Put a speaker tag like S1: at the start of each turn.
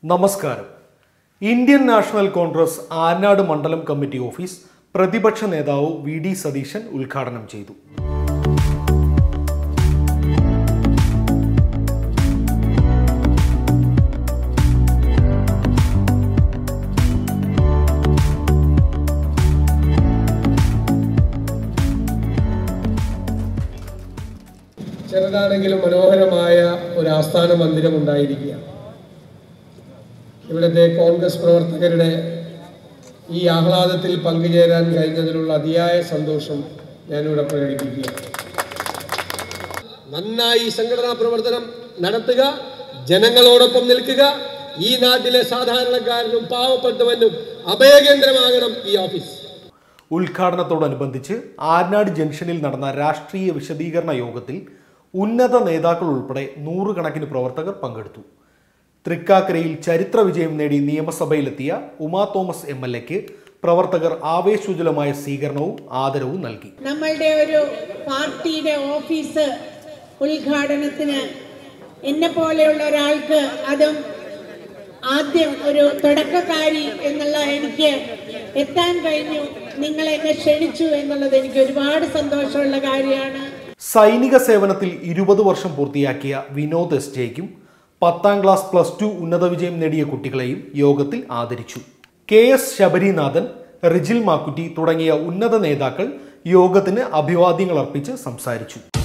S1: നമസ്കാരം Indian national Congress Anad മണ്ഡലം committee office പ്രതിപക്ഷ നേതാവ് വി ഡി സതീശൻ ഉദ്ഘാടനം ചെയ്തു
S2: ചെറുതാണെങ്കിലും മനോഹരമായ ഒരു ആസ്ഥാന മന്ദിരം ഉണ്ടായിരിക്കുക ഇവിടുത്തെ കോൺഗ്രസ് പ്രവർത്തകരുടെ ഈ ആഹ്ലാദത്തിൽ പങ്കുചേരാൻ കഴിഞ്ഞതിലുള്ള അതിയായ സന്തോഷം ഞാനിവിടെ പ്രകടിപ്പിക്കുകയാണ് നന്നായി സംഘടനാ പ്രവർത്തനം നടത്തുക ജനങ്ങളോടൊപ്പം നിൽക്കുക ഈ നാട്ടിലെ സാധാരണക്കാരനും പാവപ്പെട്ടവനും അഭയകേന്ദ്രമാകണം ഈ ഓഫീസ്
S1: ഉദ്ഘാടനത്തോടനുബന്ധിച്ച് ആനാട് ജംഗ്ഷനിൽ നടന്ന രാഷ്ട്രീയ വിശദീകരണ യോഗത്തിൽ ഉന്നത നേതാക്കൾ ഉൾപ്പെടെ നൂറുകണക്കിന് പ്രവർത്തകർ പങ്കെടുത്തു തൃക്കാക്കരയിൽ ചരിത്ര വിജയം നേടി നിയമസഭയിലെത്തിയ ഉമാ തോമസ് എം എൽ എക്ക് പ്രവർത്തകർ ആവേശോജ്വലമായ സ്വീകരണവും ആദരവും നൽകി
S3: നമ്മളുടെ ഒരു പാർട്ടിയുടെ ഓഫീസ് ഉദ്ഘാടനത്തിന് എന്നെ പോലെയുള്ള ഒരാൾക്ക് അതും ആദ്യം ഒരു തുടക്കക്കാരി എന്നുള്ള എനിക്ക് എത്താൻ കഴിഞ്ഞു നിങ്ങൾ എന്നെ ക്ഷണിച്ചു എന്നുള്ളത് എനിക്ക് ഒരുപാട് സന്തോഷമുള്ള കാര്യമാണ്
S1: സൈനിക സേവനത്തിൽ ഇരുപത് വർഷം പൂർത്തിയാക്കിയ വിനോദ് എസ് ജെയ്ക്കും പത്താം ക്ലാസ് പ്ലസ് ടു ഉന്നത വിജയം നേടിയ കുട്ടികളെയും യോഗത്തിൽ ആദരിച്ചു കെ എസ് ശബരിനാഥൻ റിജിൽ മാക്കുറ്റി തുടങ്ങിയ ഉന്നത നേതാക്കൾ യോഗത്തിന് അഭിവാദ്യങ്ങൾ അർപ്പിച്ച് സംസാരിച്ചു